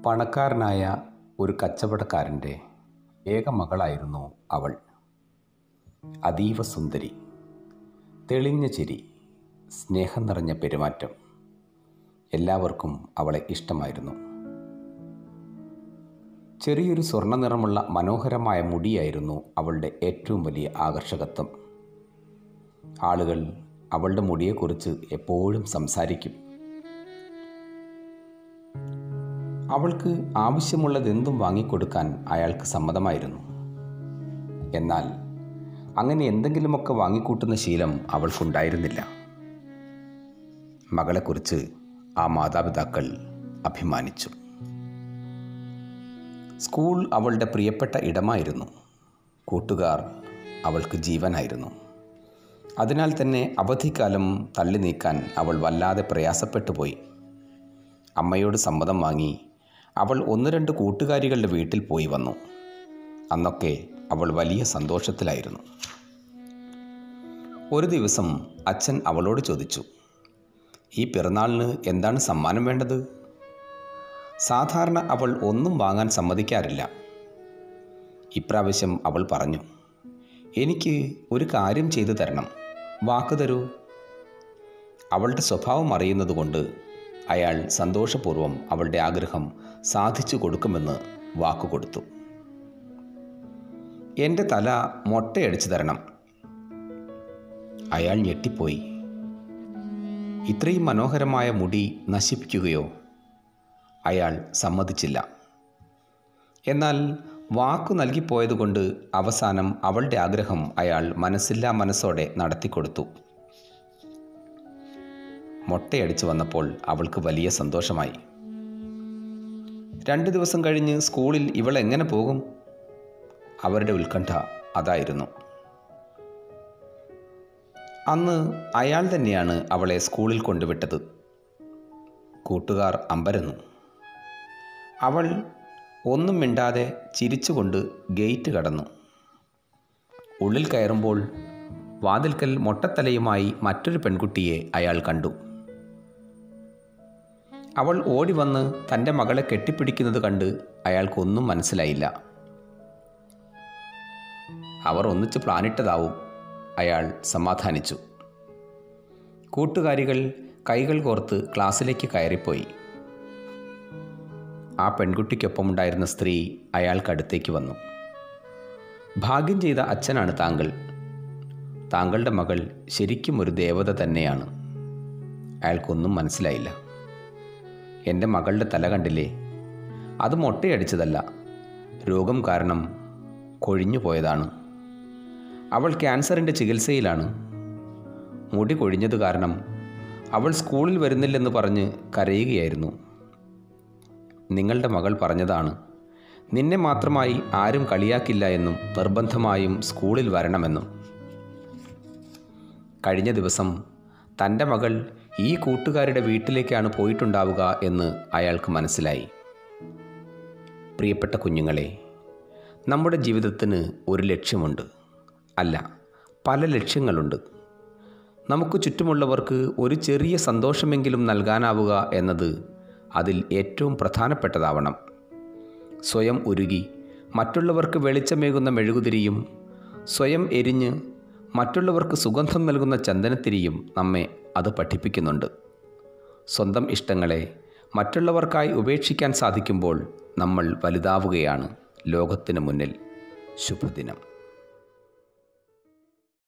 പണക്കാരനായ ഒരു കച്ചവടക്കാരൻ്റെ ഏക മകളായിരുന്നു അവൾ അതീവ സുന്ദരി തെളിഞ്ഞ ചിരി സ്നേഹം നിറഞ്ഞ പെരുമാറ്റം എല്ലാവർക്കും അവളെ ഇഷ്ടമായിരുന്നു ചെറിയൊരു സ്വർണ്ണ നിറമുള്ള മനോഹരമായ മുടിയായിരുന്നു അവളുടെ ഏറ്റവും വലിയ ആകർഷകത്വം ആളുകൾ അവളുടെ മുടിയെക്കുറിച്ച് എപ്പോഴും സംസാരിക്കും അവൾക്ക് ആവശ്യമുള്ളതെന്തും വാങ്ങിക്കൊടുക്കാൻ അയാൾക്ക് സമ്മതമായിരുന്നു എന്നാൽ അങ്ങനെ എന്തെങ്കിലുമൊക്കെ വാങ്ങിക്കൂട്ടുന്ന ശീലം അവൾക്കുണ്ടായിരുന്നില്ല മകളെക്കുറിച്ച് ആ മാതാപിതാക്കൾ അഭിമാനിച്ചു സ്കൂൾ അവളുടെ പ്രിയപ്പെട്ട ഇടമായിരുന്നു കൂട്ടുകാർ അവൾക്ക് ജീവനായിരുന്നു അതിനാൽ തന്നെ അവധിക്കാലം തള്ളി നീക്കാൻ അവൾ വല്ലാതെ പ്രയാസപ്പെട്ടു പോയി അമ്മയോട് സമ്മതം വാങ്ങി അവൾ ഒന്ന് രണ്ട് കൂട്ടുകാരികളുടെ വീട്ടിൽ പോയി വന്നു അന്നൊക്കെ അവൾ വലിയ സന്തോഷത്തിലായിരുന്നു ഒരു ദിവസം അച്ഛൻ അവളോട് ചോദിച്ചു ഈ പിറന്നാളിന് എന്താണ് സമ്മാനം വേണ്ടത് സാധാരണ അവൾ ഒന്നും വാങ്ങാൻ സമ്മതിക്കാറില്ല ഇപ്രാവശ്യം അവൾ പറഞ്ഞു എനിക്ക് ഒരു കാര്യം ചെയ്തു തരണം വാക്ക് തരൂ അവളുടെ സ്വഭാവം അറിയുന്നതുകൊണ്ട് അയാൾ സന്തോഷപൂർവ്വം അവളുടെ ആഗ്രഹം സാധിച്ചു കൊടുക്കുമെന്ന് വാക്കു കൊടുത്തു എൻ്റെ തല മൊട്ടയടിച്ചു തരണം അയാൾ ഞെട്ടിപ്പോയി ഇത്രയും മനോഹരമായ മുടി നശിപ്പിക്കുകയോ അയാൾ സമ്മതിച്ചില്ല എന്നാൽ വാക്കു നൽകിപ്പോയതുകൊണ്ട് അവസാനം അവളുടെ ആഗ്രഹം അയാൾ മനസ്സില്ലാ മനസ്സോടെ നടത്തിക്കൊടുത്തു മൊട്ടയടിച്ചു വന്നപ്പോൾ അവൾക്ക് വലിയ സന്തോഷമായി രണ്ട് ദിവസം കഴിഞ്ഞ് സ്കൂളിൽ ഇവൾ എങ്ങനെ പോകും അവരുടെ ഉത്കണ്ഠ അതായിരുന്നു അന്ന് അയാൾ തന്നെയാണ് അവളെ സ്കൂളിൽ കൊണ്ടുവിട്ടത് കൂട്ടുകാർ അമ്പരന്നു അവൾ ഒന്നും മിണ്ടാതെ ചിരിച്ചുകൊണ്ട് ഗേറ്റ് കടന്നു ഉള്ളിൽ കയറുമ്പോൾ വാതിൽക്കൽ മൊട്ടത്തലയുമായി മറ്റൊരു പെൺകുട്ടിയെ അയാൾ കണ്ടു അവൾ ഓടി വന്ന് തൻ്റെ മകളെ കെട്ടിപ്പിടിക്കുന്നത് കണ്ട് അയാൾക്കൊന്നും മനസ്സിലായില്ല അവർ ഒന്നിച്ച് പ്ലാനിട്ടതാവും അയാൾ സമാധാനിച്ചു കൂട്ടുകാരികൾ കൈകൾ കോർത്ത് ക്ലാസ്സിലേക്ക് കയറിപ്പോയി ആ പെൺകുട്ടിക്കൊപ്പമുണ്ടായിരുന്ന സ്ത്രീ അയാൾക്കടുത്തേക്ക് വന്നു ഭാഗ്യം ചെയ്ത അച്ഛനാണ് താങ്കൾ താങ്കളുടെ മകൾ ശരിക്കും ഒരു ദേവത തന്നെയാണ് അയാൾക്കൊന്നും മനസ്സിലായില്ല എൻ്റെ മകളുടെ തല കണ്ടില്ലേ അത് മൊട്ടയടിച്ചതല്ല രോഗം കാരണം കൊഴിഞ്ഞു പോയതാണ് അവൾ ക്യാൻസറിൻ്റെ ചികിത്സയിലാണ് മുടി കൊഴിഞ്ഞത് കാരണം അവൾ സ്കൂളിൽ വരുന്നില്ലെന്ന് പറഞ്ഞ് കരയുകയായിരുന്നു നിങ്ങളുടെ മകൾ പറഞ്ഞതാണ് നിന്നെ മാത്രമായി ആരും കളിയാക്കില്ല എന്നും നിർബന്ധമായും സ്കൂളിൽ വരണമെന്നും കഴിഞ്ഞ ദിവസം തൻ്റെ മകൾ ഈ കൂട്ടുകാരുടെ വീട്ടിലേക്കാണ് പോയിട്ടുണ്ടാവുക എന്ന് അയാൾക്ക് മനസ്സിലായി പ്രിയപ്പെട്ട കുഞ്ഞുങ്ങളെ നമ്മുടെ ജീവിതത്തിന് ഒരു ലക്ഷ്യമുണ്ട് അല്ല പല ലക്ഷ്യങ്ങളുണ്ട് നമുക്ക് ചുറ്റുമുള്ളവർക്ക് ഒരു ചെറിയ സന്തോഷമെങ്കിലും നൽകാനാവുക എന്നത് അതിൽ ഏറ്റവും പ്രധാനപ്പെട്ടതാവണം സ്വയം ഉരുകി മറ്റുള്ളവർക്ക് വെളിച്ചമേകുന്ന മെഴുകുതിരിയും സ്വയം എരിഞ്ഞ് മറ്റുള്ളവർക്ക് സുഗന്ധം നൽകുന്ന ചന്ദനത്തിരിയും നമ്മെ അത് പഠിപ്പിക്കുന്നുണ്ട് സ്വന്തം ഇഷ്ടങ്ങളെ മറ്റുള്ളവർക്കായി ഉപേക്ഷിക്കാൻ സാധിക്കുമ്പോൾ നമ്മൾ വലുതാവുകയാണ് ലോകത്തിന് മുന്നിൽ ശുഭദിനം